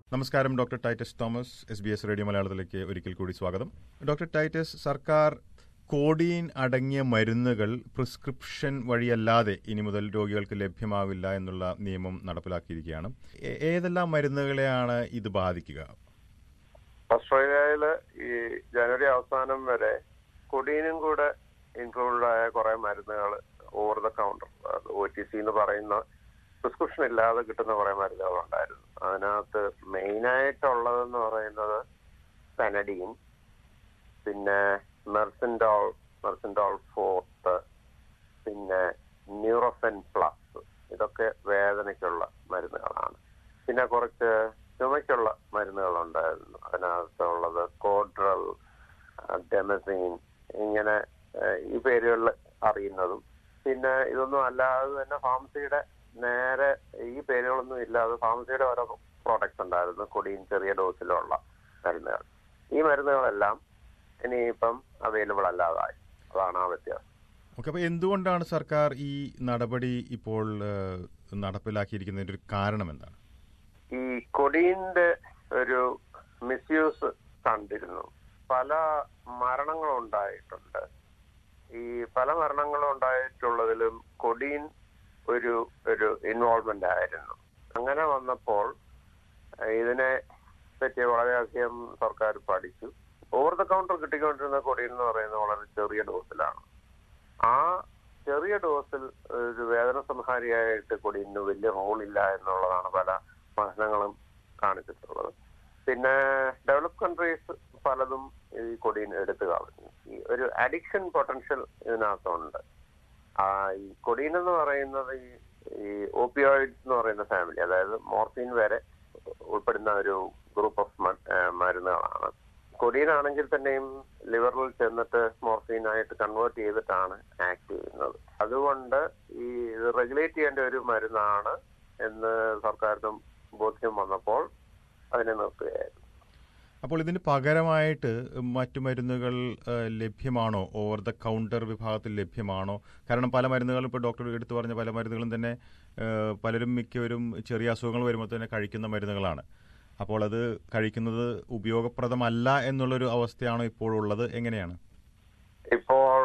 നമസ്കാരം doctor Titus Thomas S B S radio മലയാളത്തിലേക്ക് ഒരിക്കൽ കൂടി സ്വാഗതം ഡോക്ടർ ടൈറ്റസ് സർക്കാർ കോഡീൻ അടങ്ങിയ മരുന്നുകൾ പ്രിസ്ക്രിപ്ഷൻ വഴിയല്ലാതെ ഇനി മുതൽ രോഗികൾക്ക് ലഭ്യമാവില്ല എന്നുള്ള നിയമം നടപ്പിലാക്കിയിരിക്കുകയാണ് ഏ- ഏതെല്ലാം മരുന്നുകളെയാണ് ഇത് ബാധിക്കുക ഓസ്ട്രേലിയയില് ഈ ജനുവരി അവസാനം വരെ കൊടീനും കൂടെ ഇൻക്ലൂഡഡ് ആയ കുറെ മരുന്നുകൾ over the counter O T C എന്ന് പറയുന്ന പ്രിസ്ക്രിപ്ഷൻ ഇല്ലാതെ കിട്ടുന്ന കുറെ മരുന്നുകൾ ഉണ്ടായിരുന്നു അതിനകത്ത് മെയിൻ ആയിട്ടുള്ളതെന്ന് പറയുന്നത് പെനഡീൻ പിന്നെ മെർസിൻഡോൾ മെർസിൻഡോൾ ഫോർത്ത് പിന്നെ ന്യൂറോഫെൻ പ്ലസ് ഇതൊക്കെ വേദനയ്ക്കുള്ള മരുന്നുകളാണ് പിന്നെ കുറച്ച് ചുമയ്ക്കുള്ള മരുന്നുകളുണ്ടായിരുന്നു അതിനകത്തുള്ളത് കോഡ്രൽ ഡെമസീൻ ഇങ്ങനെ ഏഹ്, ഈ പേരുകളിൽ അറിയുന്നതും പിന്നെ ഇതൊന്നും അല്ലാതെ തന്നെ ഫാർമസിയുടെ നേരെ ഈ പേരുകളൊന്നും ഇല്ലാതെ ഫാർമസിയുടെ ഓരോ പ്രോഡക്ട്സ് ഉണ്ടായിരുന്നു കൊടിയും ചെറിയ ഡോസിലുള്ള മരുന്നുകൾ ഈ മരുന്നുകളെല്ലാം ഇനിയിപ്പം അവൈലബിൾ അല്ലാതായി അതാണ് ആ വ്യത്യാസം ഓക്കെ അപ്പോൾ എന്തുകൊണ്ടാണ് സർക്കാർ ഈ നടപടി ഇപ്പോൾ ഏഹ്, നടപ്പിലാക്കിയിരിക്കുന്നതിന്റെ ഒരു കാരണം എന്താണ് ഈ കൊടീന്റെ ഒരു മിസ്യൂസ് കണ്ടിരുന്നു പല മരണങ്ങളും ഉണ്ടായിട്ടുണ്ട് ഈ പല മരണങ്ങളും ഉണ്ടായിട്ടുള്ളതിലും കൊടീൻ ഒരു ഒരു ഇൻവോൾവ്മെന്റ് ആയിരുന്നു അങ്ങനെ വന്നപ്പോൾ ഏഹ്, ഇതിനെ പറ്റി വളരെയധികം സർക്കാർ പഠിച്ചു ഓവർ ദ കൗണ്ടർ കിട്ടിക്കൊണ്ടിരുന്ന കൊടീൻ എന്ന് പറയുന്നത് വളരെ ചെറിയ ഡോസിലാണ് ആ ചെറിയ ഡോസിൽ ഒരു വേദന സംഹാരിയായിട്ട് കൊടിയിന് വലിയ റോളില്ല എന്നുള്ളതാണ് പല പഠനങ്ങളും കാണിച്ചിട്ടുള്ളത് പിന്നെ ഡെവലപ്പ് കൺട്രീസ് പലതും ഈ കൊടിയൻ എടുത്തു കളഞ്ഞു ഈ ഒരു അഡിക്ഷൻ പൊട്ടൻഷ്യൽ ഇതിനകത്തുണ്ട് ആ ഈ കൊടിയൻ എന്ന് പറയുന്നത് ഈ ഈ ഓപ്പിയോയിഡ്സ് എന്ന് പറയുന്ന ഫാമിലി അതായത് മോർഫിൻ വരെ ഉൾപ്പെടുന്ന ഒരു ഗ്രൂപ്പ് ഓഫ് മരുന്നുകളാണ് കൊടിയൻ ആണെങ്കിൽ തന്നെയും ലിവറിൽ ചെന്നിട്ട് മോർഫീനായിട്ട് കൺവേർട്ട് ചെയ്തിട്ടാണ് ആക്ട് ചെയ്യുന്നത് അതുകൊണ്ട് ഈ ഇത് റെഗുലേറ്റ് ചെയ്യേണ്ട ഒരു മരുന്നാണ് എന്ന് സർക്കാരിനും ബോധ്യം വന്നപ്പോൾ അതിനെ നിർത്തുകയായിരുന്നു അപ്പോൾ ഇതിന് പകരമായിട്ട് മറ്റു മരുന്നുകൾ ഏഹ്, ലഭ്യമാണോ ഓവർ ദ കൗണ്ടർ വിഭാഗത്തിൽ ലഭ്യമാണോ കാരണം പല മരുന്നുകളും ഇപ്പോൾ ഡോക്ടർ എടുത്തു പറഞ്ഞ പല മരുന്നുകളും തന്നെ ഏഹ്, പലരും മിക്കവരും ചെറിയ അസുഖങ്ങൾ വരുമ്പോൾ തന്നെ കഴിക്കുന്ന മരുന്നുകളാണ് അപ്പോൾ അത് കഴിക്കുന്നത് ഉപയോഗപ്രദമല്ല എന്നുള്ളൊരു അവസ്ഥയാണോ ഇപ്പോഴുള്ളത് എങ്ങനെയാണ് ഇപ്പോൾ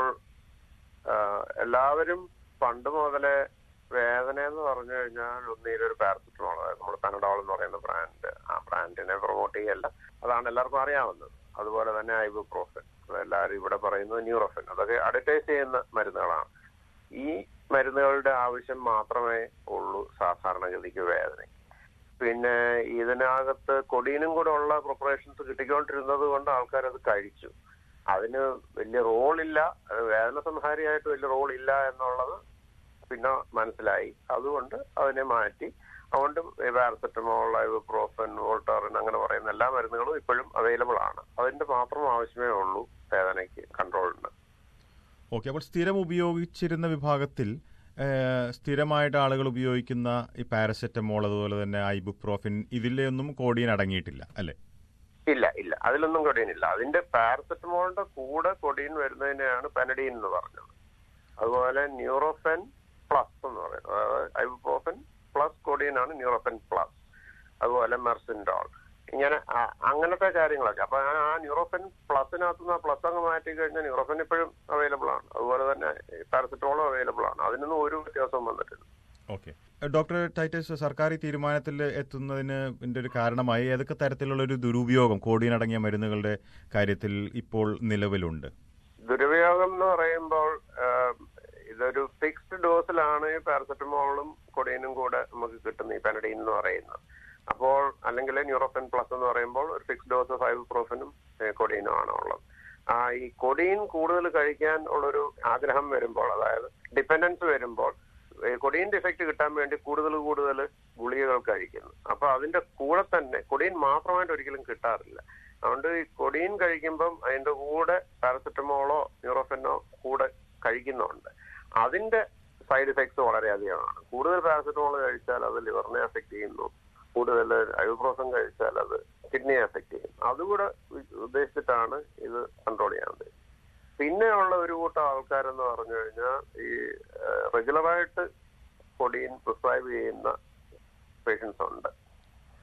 ആ, എല്ലാവരും പണ്ട് മുതലേ വേദന എന്ന് പറഞ്ഞു കഴിഞ്ഞാൽ ഒന്നിലൊരു പാരസെറ്റമോൾ അതായത് നമ്മൾ പനഡോൾ എന്ന് പറയുന്ന ബ്രാൻഡ് ആ ബ്രാൻഡിനെ പ്രൊമോട്ട് ചെയ്യല്ല അതാണ് എല്ലാവർക്കും അറിയാവുന്നത് അതുപോലെ തന്നെ ഐബുപ്രോഫൻ എല്ലാവരും ഇവിടെ പറയുന്നത് ന്യൂറോഫൻ അതൊക്കെ അഡ്വർടൈസ് ചെയ്യുന്ന മരുന്നുകളാണ് ഈ മരുന്നുകളുടെ ആവശ്യം മാത്രമേ ഉള്ളൂ സാധാരണഗതിക്ക് വേദന പിന്നെ ഇതിനകത്ത് കൊടീനും കൂടെ ഉള്ള പ്രിപ്പറേഷൻസ് കിട്ടിക്കൊണ്ടിരുന്നത് കൊണ്ട് ആൾക്കാർ അത് കഴിച്ചു അതിന് വലിയ റോളില്ല അത് വേദന സംഹാരിയായിട്ട് വലിയ റോൾ ഇല്ല എന്നുള്ളത് പിന്നെ മനസ്സിലായി അതുകൊണ്ട് അതിനെ മാറ്റി അതുകൊണ്ട് പാരസെറ്റമോൾ ഐബുപ്രോഫൻ വോൾട്ടാറിൻ അങ്ങനെ പറയുന്ന എല്ലാ മരുന്നുകളും ഇപ്പോഴും അവൈലബിൾ ആണ് അതിന്റെ മാത്രം ആവശ്യമേ ഉള്ളൂ വേദനയ്ക്ക് കൺട്രോളിന് ഓക്കെ അപ്പോൾ സ്ഥിരം ഉപയോഗിച്ചിരുന്ന വിഭാഗത്തിൽ ഏഹ്, സ്ഥിരമായിട്ട് ആളുകൾ ഉപയോഗിക്കുന്ന ഈ പാരസെറ്റമോൾ അതുപോലെ തന്നെ ഐബുപ്രോഫിൻ ഇതിലൊന്നും കോടിയൻ അടങ്ങിയിട്ടില്ല അല്ലേ ഇല്ല ഇല്ല അതിലൊന്നും കൊടിയൻ ഇല്ല അതിന്റെ പാരസെറ്റമോളിന്റെ കൂടെ കൊടിയൻ വരുന്നതിനെയാണ് പെനഡീൻ എന്ന് പറഞ്ഞത് അതുപോലെ ന്യൂറോഫെൻ പ്ലസ് എന്ന് പറയുന്നത് അതായത് ഐബുപ്രോഫൻ പ്ലസ് കൊടിയൻ ആണ് ന്യൂറോഫെൻ പ്ലസ് അതുപോലെ മെർസിൻഡോൾ ഇങ്ങനെ ആ- അങ്ങനത്തെ കാര്യങ്ങളൊക്കെ അപ്പൊ ആ ആ ന്യൂറോഫെൻ പ്ലസിനകത്ത് നിന്ന് പ്ലസ് അങ്ങ് മാറ്റി കഴിഞ്ഞാൽ ന്യൂറോഫെൻ ഇപ്പോഴും അവൈലബിൾ ആണ് അതുപോലെ തന്നെ പാരസെറ്റമോളും അവൈലബിൾ ആണ് അതിനൊന്നും ഒരു വ്യത്യാസവും വന്നിട്ടില്ല ഓക്കെ ഡോക്ടർ ടൈറ്റസ് സർക്കാർ ഈ തീരുമാനത്തിൽ എത്തുന്നതിന് ഇതിന്റെ ഒരു കാരണമായി ഏതൊക്കെ തരത്തിലുള്ള ഒരു ദുരുപയോഗം കോടിയനടങ്ങിയ മരുന്നുകളുടെ കാര്യത്തിൽ ഇപ്പോൾ നിലവിലുണ്ട് ദുരുപയോഗം എന്ന് പറയുമ്പോൾ ആഹ്, ഇതൊരു ഫിക്സ്ഡ് ഡോസിലാണ് ഈ പാരസെറ്റമോളും കൊടീനും കൂടെ നമുക്ക് കിട്ടുന്ന ഈ പെനഡീൻ എന്ന് പറയുന്നത് അപ്പോൾ അല്ലെങ്കിൽ ന്യൂറോഫെൻ പ്ലസ് എന്ന് പറയുമ്പോൾ ഒരു ഫിക്സ്ഡ് ഡോസ് ഫൈവ് പ്രോഫിനും കൊടീനും ആണ് ഉള്ളത് ആ ഈ കൊടീൻ കൂടുതൽ കഴിക്കാൻ ഉള്ളൊരു ആഗ്രഹം വരുമ്പോൾ അതായത് ഡിപ്പെൻഡൻസ് വരുമ്പോൾ ഈ കൊടീന്റെ ഇഫക്റ്റ് കിട്ടാൻ വേണ്ടി കൂടുതൽ കൂടുതൽ ഗുളികകൾ കഴിക്കുന്നു അപ്പൊ അതിന്റെ കൂടെ തന്നെ കൊടീൻ മാത്രമായിട്ട് ഒരിക്കലും കിട്ടാറില്ല അതുകൊണ്ട് ഈ കൊടീൻ കഴിക്കുമ്പം അതിന്റെ കൂടെ പാരസെറ്റമോളോ ന്യൂറോഫെനോ കൂടെ കഴിക്കുന്നുണ്ട് അതിന്റെ സൈഡ് എഫക്ട്സ് വളരെയധികമാണ് കൂടുതൽ പാരസെറ്റമോൾ കഴിച്ചാൽ അത് ലിവറിനെ എഫക്ട് ചെയ്യുന്നു കൂടുതൽ ഐബുപ്രോഫൻ കഴിച്ചാൽ അത് കിഡ്നിയെ എഫക്ട് ചെയ്യും അതുകൂടെ ഉ- ഉദ്ദേശിച്ചിട്ടാണ് ഇത് കൺട്രോൾ ചെയ്യാൻ ഉദ്ദേശിച്ചത് പിന്നെ ഉള്ള ഒരു കൂട്ടം ആൾക്കാരെന്ന് പറഞ്ഞു കഴിഞ്ഞാൽ ഈ റെഗുലറായിട്ട് കൊടിയൻ പ്രിസ്ക്രൈബ് ചെയ്യുന്ന പേഷ്യൻസ് ഉണ്ട്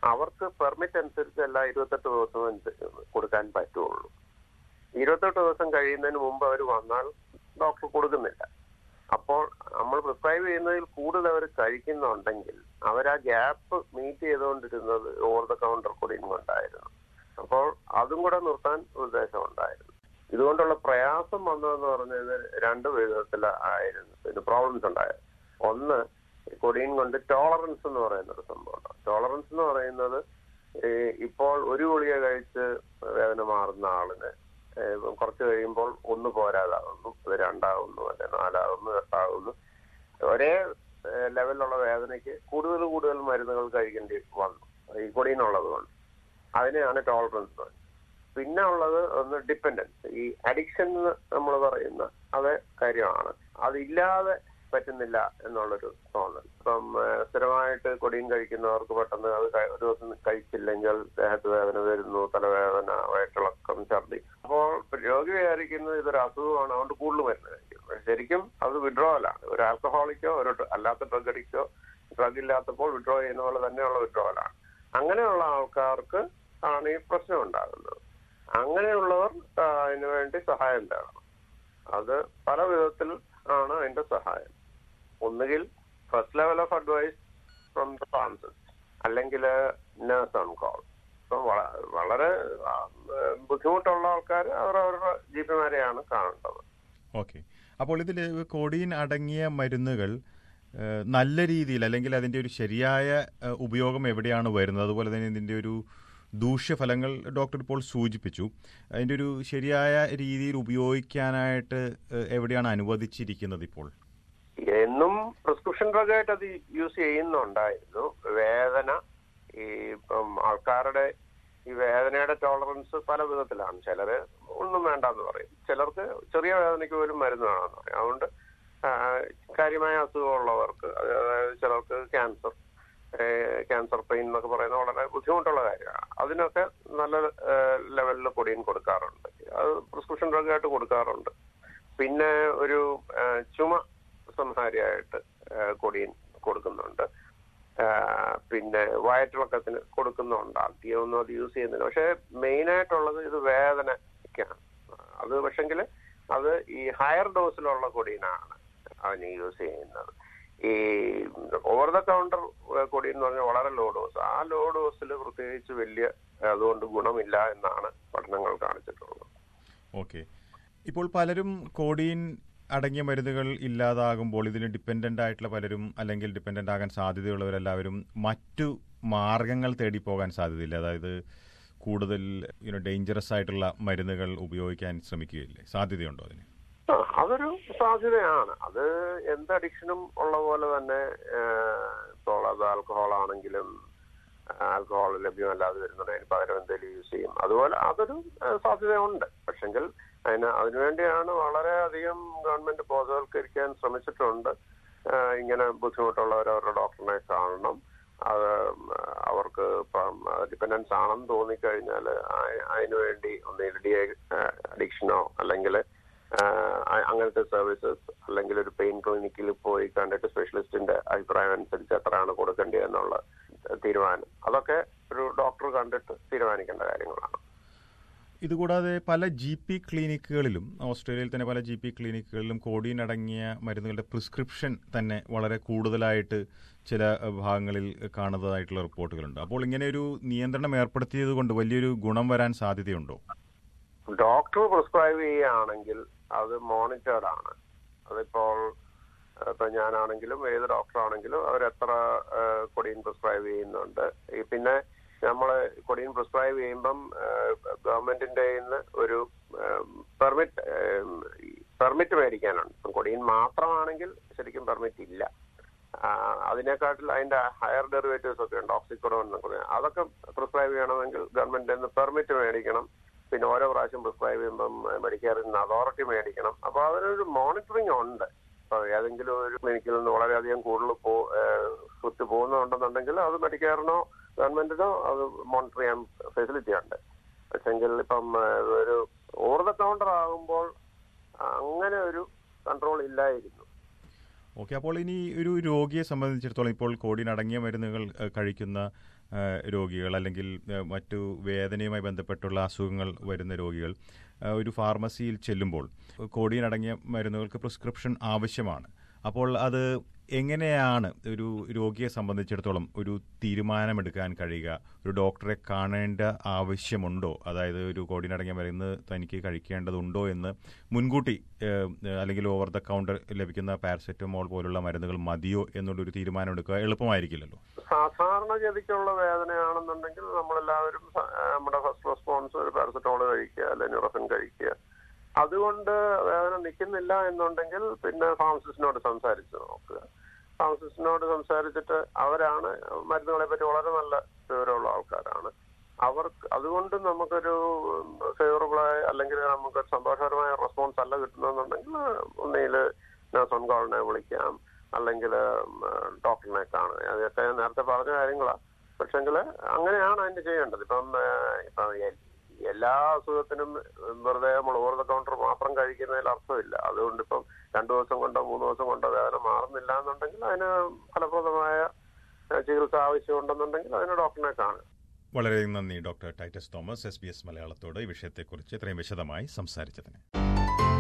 അവർക്ക് പെർമിറ്റ് അനുസരിച്ച് എല്ലാ ഇരുപത്തെട്ട് ദിവസവും അനുസരിച്ച് കൊടുക്കാൻ പറ്റുള്ളൂ ഇരുപത്തെട്ട് ദിവസം കഴിയുന്നതിന് മുമ്പ് അവർ വന്നാൽ ഡോക്ടർ കൊടുക്കുന്നില്ല അപ്പോൾ നമ്മൾ പ്രിസ്ക്രൈബ് ചെയ്യുന്നതിൽ കൂടുതൽ അവർ കഴിക്കുന്നുണ്ടെങ്കിൽ അവർ ആ ഗ്യാപ്പ് മീറ്റ് ചെയ്തുകൊണ്ടിരുന്നത് ഓവർ ദ കൗണ്ടർ കൂടിയും കൊണ്ടായിരുന്നു അപ്പോൾ അതും കൂടെ നിർത്താൻ ഉദ്ദേശമുണ്ടായിരുന്നു ഇതുകൊണ്ടുള്ള പ്രയാസം വന്നതെന്ന് പറഞ്ഞത് രണ്ട് വിധത്തിൽ ആയിരുന്നു ഇത് പ്രോബ്ലംസ് ഉണ്ടായത് ഒന്ന് കൊടിയൻ കൊണ്ട് ടോളറൻസ് എന്ന് പറയുന്ന ഒരു സംഭവമുണ്ട് ടോളറൻസ് എന്ന് പറയുന്നത് ഈ ഇപ്പോൾ ഒരു ഗുളിക കഴിച്ച് വേദന മാറുന്ന ആളിന് ഏഹ് കുറച്ച് കഴിയുമ്പോൾ ഒന്ന് പോരാതാകുന്നു അത് രണ്ടാകുന്നു അല്ലെ നാലാകുന്നു എട്ടാകുന്നു ഒരേ ഏഹ് ലെവലിലുള്ള വേദനയ്ക്ക് കൂടുതൽ കൂടുതൽ മരുന്നുകൾ കഴിക്കേണ്ടി വന്നു ഈ കൊടിയനുള്ളത് കൊണ്ട് അതിനെയാണ് ടോളറൻസ് പറയുന്നത് പിന്നെ ഉള്ളത് ഒന്ന് ഡിപ്പെൻഡൻസ് ഈ അഡിക്ഷൻ നമ്മൾ പറയുന്ന അത് കാര്യമാണ് അതില്ലാതെ പറ്റുന്നില്ല എന്നുള്ളൊരു തോന്നൽ ഇപ്പം ഏഹ് സ്ഥിരമായിട്ട് കൊടിയും കഴിക്കുന്നവർക്ക് പെട്ടെന്ന് അത് ക- ഒരു ദിവസം കഴിച്ചില്ലെങ്കിൽ ദേഹത്ത് വേദന വരുന്നു തലവേദന വയറ്റിളക്കം ഛർദി അപ്പോൾ രോഗി വിചാരിക്കുന്നത് ഇതൊരു അസുഖമാണ് അതുകൊണ്ട് കൂടുതൽ മരുന്ന് കഴിക്കും പക്ഷെ ശരിക്കും അത് വിഡ്രോവലാണ് ഒരു ആൽക്കഹോളിക്കോ ഒരു ഡ്ര- അല്ലാത്ത ഡ്രഗ് അഡിക്റ്റോ ഡ്രഗ് ഇല്ലാത്തപ്പോൾ വിഡ്രോ ചെയ്യുന്ന പോലെ തന്നെയുള്ള വിഡ്രോവലാണ് അങ്ങനെയുള്ള ആൾക്കാർക്ക് ആണ് ഈ പ്രശ്നം ഉണ്ടാകുന്നത് അങ്ങനെയുള്ളവർ ആ, അതിനു വേണ്ടി സഹായം തേടണം അത് പല വിധത്തിൽ ആണ് അതിന്റെ സഹായം ഒന്നുകിൽ first level of advice from the pharmacist അല്ലെങ്കിൽ നേഴ്സ് ഓൺ കോൾ ഇപ്പം വള- വളരെ ആ, ബുദ്ധിമുട്ടുള്ള ആൾക്കാർ അവർ അവരുടെ ജി പിമാരെയാണ് കാണേണ്ടത് ഓക്കെ അപ്പോൾ ഇതിൽ കോഡീൻ അടങ്ങിയ മരുന്നുകൾ ഏഹ്, നല്ല രീതിയിൽ അല്ലെങ്കിൽ അതിൻ്റെ ഒരു ശരിയായ ഏഹ്, ഉപയോഗം എവിടെയാണ് വരുന്നത് അതുപോലെ തന്നെ ഇതിൻ്റെ ഒരു ദൂഷ്യഫലങ്ങൾ ഡോക്ടർ ഇപ്പോൾ സൂചിപ്പിച്ചു അതിൻ്റെ ഒരു ശരിയായ രീതിയിൽ ഉപയോഗിക്കാനായിട്ട് ഏഹ്, എവിടെയാണ് അനുവദിച്ചിരിക്കുന്നത് ഇപ്പോൾ എന്നും പ്രിസ്ക്രിപ്ഷൻ ഡ്രഗ് ആയിട്ട് അത് യൂസ് ചെയ്യുന്നുണ്ടായിരുന്നു വേദന ഈ ഇപ്പം ആൾക്കാരുടെ ഈ വേദനയുടെ ടോളറൻസ് പല വിധത്തിലാണ് ചിലര് ഒന്നും വേണ്ടെന്ന് പറയും ചിലർക്ക് ചെറിയ വേദനയ്ക്ക് പോലും മരുന്ന് വേണമെന്ന് പറയും അതുകൊണ്ട് ആ, കാര്യമായ അസുഖമുള്ളവർക്ക് അതായത് ചിലർക്ക് ക്യാൻസർ ക്യാൻസർ പെയിൻ എന്നൊക്കെ പറയുന്നത് വളരെ ബുദ്ധിമുട്ടുള്ള കാര്യമാണ് അതിനൊക്കെ നല്ല ലെവലിൽ കൊടിയൻ കൊടുക്കാറുണ്ട് അത് പ്രിസ്ക്രിപ്ഷൻ ഡ്രഗ് ആയിട്ട് കൊടുക്കാറുണ്ട് പിന്നെ ഒരു ആ, ചുമ സംഹാരിയായിട്ട് ആ, കൊടിയൻ കൊടുക്കുന്നുണ്ട് ആ, പിന്നെ വയറ്റിളക്കത്തിന് കൊടുക്കുന്നുണ്ട് ആദ്യമൊന്നും അത് യൂസ് ചെയ്യുന്നില്ല പക്ഷെ മെയിൻ ആയിട്ടുള്ളത് ഇത് വേദനയ്ക്കാണ് അത് പക്ഷെങ്കിൽ അത് ഈ ഹയർ ഡോസിലുള്ള കൊടിയനാണ് അവന് യൂസ് ചെയ്യുന്നത് ഈ ഓവർ ദ കൗണ്ടർ കൊടിയൻ എന്ന് പറഞ്ഞാൽ വളരെ ലോ ഡോസ് ആ ലോ ഡോസിൽ പ്രത്യേകിച്ച് വലിയ അതുകൊണ്ട് ഗുണമില്ല എന്നാണ് പഠനങ്ങൾ കാണിച്ചിട്ടുള്ളത് ഓക്കെ ഇപ്പോൾ പലരും കോഡീൻ അടങ്ങിയ മരുന്നുകൾ ഇല്ലാതാകുമ്പോൾ ഇതിന് ഡിപ്പെൻഡൻ്റ് ആയിട്ടുള്ള പലരും അല്ലെങ്കിൽ ഡിപ്പെൻഡൻ്റ് ആകാൻ സാധ്യതയുള്ളവരെല്ലാവരും മറ്റു മാർഗങ്ങൾ തേടി പോകാൻ സാധ്യതയില്ല അതായത് കൂടുതൽ യുനോ ഡേഞ്ചറസ് ആയിട്ടുള്ള മരുന്നുകൾ ഉപയോഗിക്കാൻ ശ്രമിക്കുകയില്ലേ സാധ്യതയുണ്ടോ അതിന് ആ, അതൊരു സാധ്യതയാണ് അത് എന്ത് അഡിക്ഷനും ഉള്ള പോലെ തന്നെ ഏഹ്, ഇപ്പോൾ അത് ആൽക്കഹോൾ ആണെങ്കിലും ആൽക്കഹോൾ ലഭ്യമല്ലാതെ വരുന്നുണ്ട് അതിന് പകരം എന്തെങ്കിലും യൂസ് ചെയ്യും അതുപോലെ അതൊരു ഏഹ്, സാധ്യതയുണ്ട് പക്ഷെങ്കിൽ അതിന് അതിനുവേണ്ടിയാണ് വളരെയധികം ഗവൺമെന്റ് ബോധവൽക്കരിക്കാൻ ശ്രമിച്ചിട്ടുണ്ട് ഏഹ്, ഇങ്ങനെ ബുദ്ധിമുട്ടുള്ളവർ അവരുടെ ഡോക്ടറിനെ കാണണം അത് അവർക്ക് ഇപ്പം ഡിപ്പെൻഡൻസ് ആണെന്ന് തോന്നിക്കഴിഞ്ഞാൽ അതിനു വേണ്ടി ഒന്നുകിൽ ഡി അഡിക്ഷനോ അല്ലെങ്കിൽ അങ്ങനത്തെ സർവീസസ് അല്ലെങ്കിൽ ഒരു പെയിൻ ക്ലിനിക്കിൽ പോയി കണ്ടിട്ട് സ്പെഷ്യലിസ്റ്റിന്റെ അഭിപ്രായം അനുസരിച്ച് എത്രയാണ് കൊടുക്കേണ്ടത് എന്നുള്ള തീരുമാനം അതൊക്കെ ഒരു ഡോക്ടർ കണ്ടിട്ട് തീരുമാനിക്കേണ്ട കാര്യങ്ങളാണ് ഇതുകൂടാതെ പല ജി പി ക്ലിനിക്കുകളിലും ഓസ്ട്രേലിയയിൽ തന്നെ പല ജി പി ക്ലിനിക്കുകളിലും കോഡീൻ അടങ്ങിയ മരുന്നുകളുടെ പ്രിസ്ക്രിപ്ഷൻ തന്നെ വളരെ കൂടുതലായിട്ട് ചില അഹ്, ഭാഗങ്ങളിൽ കാണുന്നതായിട്ടുള്ള റിപ്പോർട്ടുകളുണ്ട് അപ്പോൾ ഇങ്ങനെ ഒരു നിയന്ത്രണം ഏർപ്പെടുത്തിയത് കൊണ്ട് വലിയൊരു ഗുണം വരാൻ സാധ്യതയുണ്ടോ ഡോക്ടർ പ്രിസ്ക്രൈബ് ചെയ്യുകയാണെങ്കിൽ അത് മോണിറ്റേർഡ് ആണ് അതിപ്പോൾ ഏഹ്, ഇപ്പൊ ഞാനാണെങ്കിലും ഏത് ഡോക്ടർ ആണെങ്കിലും അവർ എത്ര കൊടിയൻ പ്രിസ്ക്രൈബ് ചെയ്യുന്നുണ്ട് ഈ പിന്നെ നമ്മൾ കൊടിയൻ പ്രിസ്ക്രൈബ് ചെയ്യുമ്പം ഗവൺമെന്റിന്റെ നിന്ന് ഒരു പെർമിറ്റ് പെർമിറ്റ് മേടിക്കാനുണ്ട് ഇപ്പം കൊടിയൻ മാത്രമാണെങ്കിൽ ശരിക്കും പെർമിറ്റ് ഇല്ല ആ, അതിനെക്കാട്ടിൽ അതിന്റെ ഹയർ ഡെറിവേറ്റീവ്സ് ഒക്കെ ഉണ്ട് ഓക്സിക്കോഡോൺ എന്നൊക്കെ പറയും. അതൊക്കെ പ്രിസ്ക്രൈബ് ചെയ്യണമെങ്കിൽ ഗവൺമെന്റിൽ നിന്ന് പെർമിറ്റ് മേടിക്കണം പിന്നെ ഓരോ പ്രാവശ്യം പ്രിസ്ക്രൈബ് ചെയ്യുമ്പം മെഡിക്കെയറിൽ നിന്ന് അതോറിറ്റി മേടിക്കണം അപ്പൊ അതിനൊരു മോണിറ്ററിംഗ് ഉണ്ട് ഇപ്പൊ ഏതെങ്കിലും ഒരു ക്ലിനിക്കിൽ നിന്ന് വളരെയധികം കൂടുതൽ പോ കുത്തി പോകുന്നുണ്ടെന്നുണ്ടെങ്കിൽ അത് മെഡിക്കെയറിനോ ഗവൺമെന്റിനോ അത് മോണിറ്റർ ചെയ്യാൻ ഫെസിലിറ്റി ഉണ്ട് പക്ഷെങ്കിൽ ഇപ്പം ഏഹ്, ഒരു ഓവർ ദ കൗണ്ടർ ആകുമ്പോൾ അങ്ങനെ ഒരു കൺട്രോൾ ഇല്ലായിരുന്നു ഓക്കെ അപ്പോൾ ഇനി ഒരു രോഗിയെ സംബന്ധിച്ചിടത്തോളം ഇപ്പോൾ കോഡിൻ അടങ്ങിയ മരുന്നുകൾ ഏഹ്, കഴിക്കുന്ന ഏഹ്, രോഗികൾ അല്ലെങ്കിൽ ഏഹ്, മറ്റു വേദനയുമായി ബന്ധപ്പെട്ടുള്ള അസുഖങ്ങൾ വരുന്ന രോഗികൾ ഏഹ്, ഒരു ഫാർമസിയിൽ ചെല്ലുമ്പോൾ കോഡിൻ അടങ്ങിയ മരുന്നുകൾക്ക് പ്രിസ്ക്രിപ്ഷൻ ആവശ്യമാണ് അപ്പോൾ അത് എങ്ങനെയാണ് ഒരു രോഗിയെ സംബന്ധിച്ചിടത്തോളം ഒരു തീരുമാനമെടുക്കാൻ കഴിയുക ഒരു ഡോക്ടറെ കാണേണ്ട ആവശ്യമുണ്ടോ അതായത് ഒരു കോടിനടങ്ങിയ മരുന്ന് തനിക്ക് കഴിക്കേണ്ടതുണ്ടോ എന്ന് മുൻകൂട്ടി ഏഹ്, അല്ലെങ്കിൽ ഓവർ ദ കൗണ്ടർ ലഭിക്കുന്ന പാരസെറ്റമോൾ പോലുള്ള മരുന്നുകൾ മതിയോ എന്നുള്ളൊരു തീരുമാനമെടുക്കുക എളുപ്പമായിരിക്കില്ലല്ലോ സാധാരണഗതിക്കുള്ള വേദനയാണെന്നുണ്ടെങ്കിൽ നമ്മളെല്ലാവരും സ- ആ, നമ്മുടെ ഫസ്റ്റ് റെസ്പോൺസ് ഒരു പാരസെറ്റമോൾ കഴിക്കുക അല്ലെങ്കിൽ ന്യൂറഫിൻ കഴിക്കുക അതുകൊണ്ട് വേദന നിൽക്കുന്നില്ല എന്നുണ്ടെങ്കിൽ പിന്നെ ഫാർമസിസ്റ്റിനോട് സംസാരിച്ച് നോക്കുക ഫാർമസിസ്റ്റിനോട് സംസാരിച്ചിട്ട് അവരാണ് മരുന്നുകളെ പറ്റി വളരെ നല്ല വിവരമുള്ള ആൾക്കാരാണ് അവർക്ക് അതുകൊണ്ട് നമുക്കൊരു ഫേവറബിളായ അല്ലെങ്കിൽ നമുക്ക് സന്തോഷകരമായ റെസ്പോൺസ് അല്ല കിട്ടുന്നതെന്നുണ്ടെങ്കിൽ ഒന്നിയിൽ നഴ്സ് ഓൺ കോളിനെ വിളിക്കാം അല്ലെങ്കിൽ ഡോക്ടറിനെ കാണുക അതൊക്കെ നേരത്തെ പറഞ്ഞ കാര്യങ്ങളാണ് പക്ഷെങ്കിൽ അങ്ങനെയാണ് അതിന്റെ ചെയ്യേണ്ടത് ഇപ്പം ഏഹ്, ഇപ്പം എ- എല്ലാ അസുഖത്തിനും വെറുതെ നമ്മൾ ഓവർ ദ കൗണ്ടർ മാത്രം കഴിക്കുന്നതിൽ അർത്ഥമില്ല അതുകൊണ്ട് ഇപ്പം രണ്ടു ദിവസം കൊണ്ടോ മൂന്ന് ദിവസം കൊണ്ടോ വേദന മാറുന്നില്ല എന്നുണ്ടെങ്കിൽ അതിന് ഫലപ്രദമായ ഏഹ്, ചികിത്സ ആവശ്യമുണ്ടെന്നുണ്ടെങ്കിൽ അതിന് ഡോക്ടറിനെ കാണുക വളരെ നന്ദി doctor Titus Thomas S B S മലയാളത്തോട് ഈ വിഷയത്തെക്കുറിച്ച് ഇത്രയും വിശദമായി സംസാരിച്ചതിന്